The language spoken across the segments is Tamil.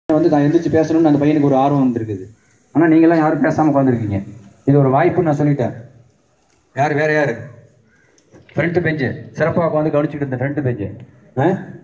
வந்து நான் எந்திரிச்சு பேசணும்னு அந்த பையனுக்கு ஒரு ஆர்வம் வந்திருக்குது ஆனால் நீங்களாம் யாரும் பேசாமல் உட்காந்துருக்கீங்க இது ஒரு வாய்ப்புன்னு நான் சொல்லிட்டேன் யார் வேற யார் ஃப்ரண்ட் பெஞ்சு சிறப்பாக உட்காந்து கவனிச்சுட்டு இருந்தேன் ஃப்ரண்ட் பெஞ்சு ஆ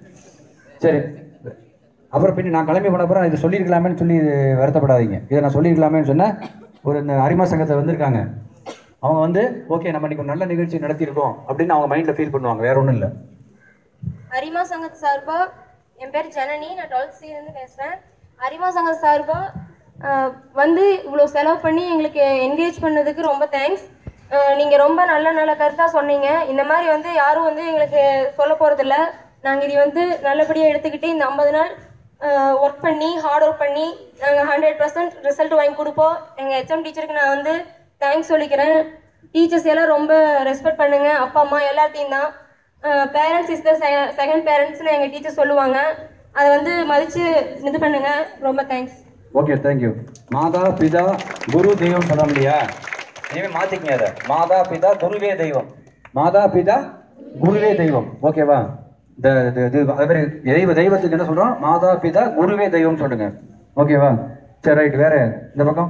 சரி அப்புறம் பின்ன நான் கிளம்பி போன அப்புறம் இதை சொல்லியிருக்கலாமேன்னு சொல்லி வருத்தப்படாதீங்க இதை நான் சொல்லியிருக்கலாமேன்னு சொன்னேன் ஒரு இந்த அரிமா சங்கத்தை வந்திருக்காங்க அவங்க வந்து ஓகே நம்ம இன்னைக்கு ஒரு நல்ல நிகழ்ச்சி நடத்தியிருக்கோம் அப்படின்னு அவங்க மைண்டில் ஃபீல் பண்ணுவாங்க வேற ஒன்றும் இல்லை அரிமா சங்கத் சார்பா என் பேர் ஜனனி நான் டுவெல்த் இருந்து பேசுகிறேன் அரிமா சங்கத் சார்பா ஆஹ், வந்து இவ்வளோ செலவு பண்ணி எங்களுக்கு என்கேஜ் பண்ணதுக்கு ரொம்ப தேங்க்ஸ் நீங்கள் ரொம்ப நல்ல நல்ல கருத்தாக சொன்னீங்க இந்த மாதிரி வந்து யாரும் வந்து எங்களுக்கு சொல்ல போகிறதில்ல நாங்கள் இது வந்து நல்லபடியாக எடுத்துக்கிட்டு இந்த ஐம்பது நாள் ஒர்க் பண்ணி ஹார்ட் ஒர்க் பண்ணி நாங்கள் ஹண்ட்ரட் பர்சன்ட் ரிசல்ட் வாங்கி கொடுப்போம் எங்கள் ஹெச்எம் டீச்சருக்கு நான் வந்து தேங்க்ஸ் சொல்லிக்கிறேன் டீச்சர்ஸ் எல்லாம் ரொம்ப ரெஸ்பெக்ட் பண்ணுங்க அப்பா அம்மா எல்லாத்தையும் தான் பேரண்ட்ஸ் இஸ் த செகண்ட் பேரண்ட்ஸ்னு எங்கள் டீச்சர் சொல்லுவாங்க அதை வந்து மதித்து இது பண்ணுங்க ரொம்ப தேங்க்ஸ் ஓகே தேங்க்யூ மாதா பிதா குரு தெய்வம் சொல்ல இல்லையா இனிமே மாத்திக்கங்க அதை மாதா பிதா குருவே தெய்வம் மாதா பிதா குருவே தெய்வம் ஓகேவா இந்த இது இது அது மாதிரி தெய்வ தெய்வத்துக்கு என்ன சொல்றோம் மாதா பிதா குருவே தெய்வம் சொல்லுங்க ஓகேவா சரி ரைட் வேற இந்த பக்கம்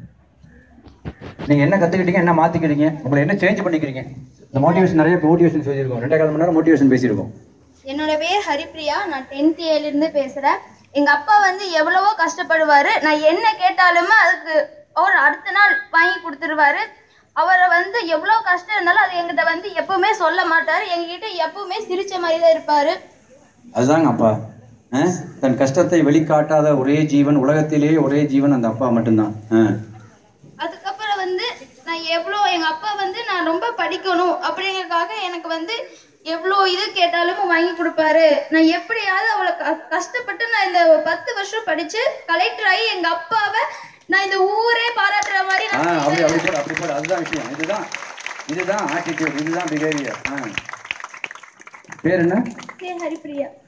நீங்க என்ன கத்துக்கிட்டீங்க என்ன மாத்திக்கிறீங்க உங்களை என்ன சேஞ்ச் பண்ணிக்கிறீங்க இந்த மோட்டிவேஷன் நிறைய மோட்டிவேஷன் பேசியிருக்கோம் ரெண்டே கால் மணி நேரம் மோட்டிவேஷன் பேசியிருக்கோம் என்னோட பேர் ஹரிப்ரியா நான் டென்த் இருந்து பேசுறேன் எங்க அப்பா வந்து எவ்வளவோ கஷ்டப்படுவாரு நான் என்ன கேட்டாலுமே அதுக்கு அவர் அடுத்த நாள் வாங்கி கொடுத்துருவாரு அவரை வந்து எவ்வளோ கஷ்டம் இருந்தாலும் அது எங்கிட்ட வந்து எப்பவுமே சொல்ல மாட்டாரு எங்ககிட்ட எப்பவுமே சிரிச்ச மாதிரி தான் இருப்பாரு அதுதாங்க அப்பா அஹ், தன் கஷ்டத்தை வெளிக்காட்டாத ஒரே ஜீவன் உலகத்திலேயே ஒரே ஜீவன் அந்த அப்பா மட்டும்தான் அஹ். அதுக்கப்புறம் வந்து நான் எவ்வளோ எங்க அப்பா வந்து நான் ரொம்ப படிக்கணும் அப்படிங்கறதுக்காக எனக்கு வந்து எவ்வளோ இது கேட்டாலும் வாங்கி கொடுப்பாரு நான் எப்படியாவது அவளை க- கஷ்டப்பட்டு நான் இந்த பத்து வருஷம் படிச்சு கலெக்டர் ஆகி எங்க அப்பாவை நான் இந்த ஊரே பாராட்டுற மாதிரி ஆ நான் அப்படி அப்படி போடு அப்படி போடு அதுதான் விஷயம் இதுதான் இதுதான் ஆட்டிடியூட் இதுதான் பிஹேவியர் ஆ பேர் என்ன பேர் ஹரிப்ரியா